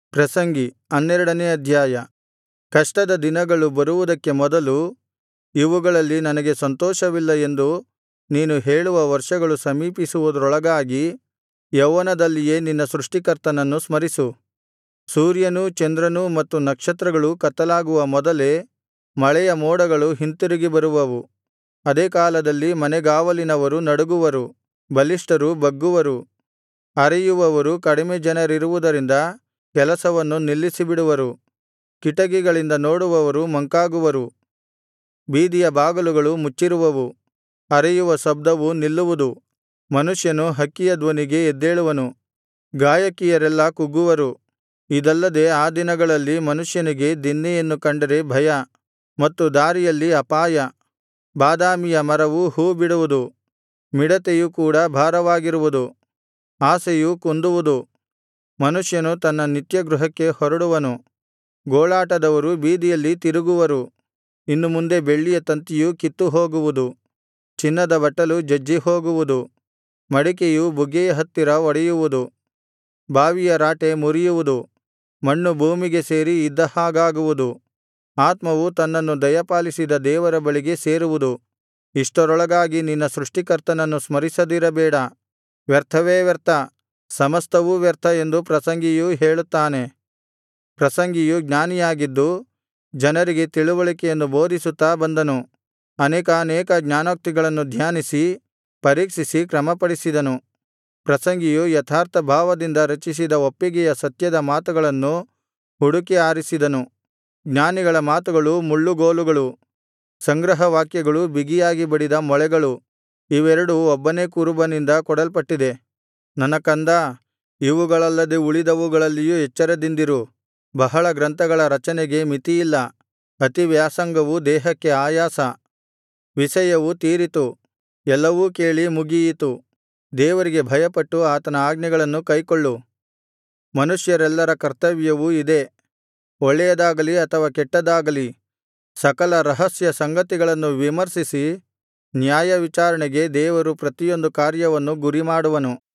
ಪ್ರಸಂಗಿ ಹನ್ನೆರಡನೇ ಅಧ್ಯಾಯ ಕಷ್ಟದ ದಿನಗಳು ಬರುವುದಕ್ಕೆ ಮೊದಲು ಇವುಗಳಲ್ಲಿ ನನಗೆ ಸಂತೋಷವಿಲ್ಲ ಎಂದು ನೀನು ಹೇಳುವ ವರ್ಷಗಳು ಸಮೀಪಿಸುವುದರೊಳಗಾಗಿ ಯೌವನದಲ್ಲಿಯೇ ನಿನ್ನ ಸೃಷ್ಟಿಕರ್ತನನ್ನು ಸ್ಮರಿಸು ಸೂರ್ಯನೂ ಚಂದ್ರನೂ ಮತ್ತು ನಕ್ಷತ್ರಗಳೂ ಕತ್ತಲಾಗುವ ಮೊದಲೇ ಮಳೆಯ ಮೋಡಗಳು ಹಿಂತಿರುಗಿ ಬರುವವು ಅದೇ ಕಾಲದಲ್ಲಿ ಮನೆಗಾವಲಿನವರು ನಡುಗುವರು ಬಲಿಷ್ಠರು ಬಗ್ಗುವರು ಅರೆಯುವವರು ಕಡಿಮೆ ಜನರಿರುವುದರಿಂದ ಕೆಲಸವನ್ನು ನಿಲ್ಲಿಸಿಬಿಡುವರು ಕಿಟಕಿಗಳಿಂದ ನೋಡುವವರು ಮಂಕಾಗುವರು ಬೀದಿಯ ಬಾಗಿಲುಗಳು ಮುಚ್ಚಿರುವವು ಅರೆಯುವ ಶಬ್ದವು ನಿಲ್ಲುವುದು ಮನುಷ್ಯನು ಹಕ್ಕಿಯ ಧ್ವನಿಗೆ ಎದ್ದೇಳುವನು ಗಾಯಕಿಯರೆಲ್ಲಾ ಕುಗ್ಗುವರು ಇದಲ್ಲದೆ ಆ ದಿನಗಳಲ್ಲಿ ಮನುಷ್ಯನಿಗೆ ದಿನ್ನೆಯನ್ನು ಕಂಡರೆ ಭಯ ಮತ್ತು ದಾರಿಯಲ್ಲಿ ಅಪಾಯ ಬಾದಾಮಿಯ ಮರವು ಹೂ ಬಿಡುವುದು ಮಿಡತೆಯು ಕೂಡ ಭಾರವಾಗಿರುವುದು ಆಶೆಯು ಕುಂದುವುದು ಮನುಷ್ಯನು ತನ್ನ ನಿತ್ಯಗೃಹಕ್ಕೆ ಹೊರಡುವನು ಗೋಳಾಟದವರು ಬೀದಿಯಲ್ಲಿ ತಿರುಗುವರು ಇನ್ನು ಮುಂದೆ ಬೆಳ್ಳಿಯ ತಂತಿಯು ಕಿತ್ತುಹೋಗುವುದು ಚಿನ್ನದ ಬಟ್ಟಲು ಜಜ್ಜಿಹೋಗುವುದು ಮಡಿಕೆಯು ಬುಗ್ಗೆಯ ಹತ್ತಿರ ಒಡೆಯುವುದು ಬಾವಿಯ ರಾಟೆ ಮುರಿಯುವುದು ಮಣ್ಣು ಭೂಮಿಗೆ ಸೇರಿ ಇದ್ದ ಹಾಗಾಗುವುದು ಆತ್ಮವು ತನ್ನನ್ನು ದಯಪಾಲಿಸಿದ ದೇವರ ಬಳಿಗೆ ಸೇರುವುದು ಇಷ್ಟರೊಳಗಾಗಿ ನಿನ್ನ ಸೃಷ್ಟಿಕರ್ತನನ್ನು ಸ್ಮರಿಸದಿರಬೇಡ ವ್ಯರ್ಥವೇ ವ್ಯರ್ಥ ಸಮಸ್ತವೂ ವ್ಯರ್ಥ ಎಂದು ಪ್ರಸಂಗಿಯು ಹೇಳುತ್ತಾನೆ ಪ್ರಸಂಗಿಯು ಜ್ಞಾನಿಯಾಗಿದ್ದು ಜನರಿಗೆ ತಿಳಿವಳಿಕೆಯನ್ನು ಬೋಧಿಸುತ್ತಾ ಬಂದನು ಅನೇಕಾನೇಕ ಜ್ಞಾನೋಕ್ತಿಗಳನ್ನು ಧ್ಯಾನಿಸಿ ಪರೀಕ್ಷಿಸಿ ಕ್ರಮಪಡಿಸಿದನು ಪ್ರಸಂಗಿಯು ಯಥಾರ್ಥ ಭಾವದಿಂದ ರಚಿಸಿದ ಒಪ್ಪಿಗೆಯ ಸತ್ಯದ ಮಾತುಗಳನ್ನು ಹುಡುಕಿ ಆರಿಸಿದನು ಜ್ಞಾನಿಗಳ ಮಾತುಗಳು ಮುಳ್ಳುಗೋಲುಗಳು ಸಂಗ್ರಹವಾಕ್ಯಗಳು ಬಿಗಿಯಾಗಿ ಬಡಿದ ಮೊಳೆಗಳು ಇವೆರಡು ಒಬ್ಬನೇ ಕುರುಬನಿಂದ ಕೊಡಲ್ಪಟ್ಟಿದೆ ನನ್ನ ಕಂದಾ ಇವುಗಳಲ್ಲದೆ ಉಳಿದವುಗಳಲ್ಲಿಯೂ ಎಚ್ಚರದಿಂದಿರು ಬಹಳ ಗ್ರಂಥಗಳ ರಚನೆಗೆ ಮಿತಿಯಿಲ್ಲ ಅತಿವ್ಯಾಸಂಗವು ದೇಹಕ್ಕೆ ಆಯಾಸ ವಿಷಯವು ತೀರಿತು ಎಲ್ಲವೂ ಕೇಳಿ ಮುಗಿಯಿತು ದೇವರಿಗೆ ಭಯಪಟ್ಟು ಆತನ ಆಜ್ಞೆಗಳನ್ನು ಕೈಕೊಳ್ಳು ಮನುಷ್ಯರೆಲ್ಲರ ಕರ್ತವ್ಯವೂ ಇದೇ ಒಳ್ಳೆಯದಾಗಲಿ ಅಥವಾ ಕೆಟ್ಟದ್ದಾಗಲಿ ಸಕಲ ರಹಸ್ಯ ಸಂಗತಿಗಳನ್ನು ವಿಮರ್ಶಿಸಿ ನ್ಯಾಯವಿಚಾರಣೆಗೆ ದೇವರು ಪ್ರತಿಯೊಂದು ಕಾರ್ಯವನ್ನು ಗುರಿಮಾಡುವನು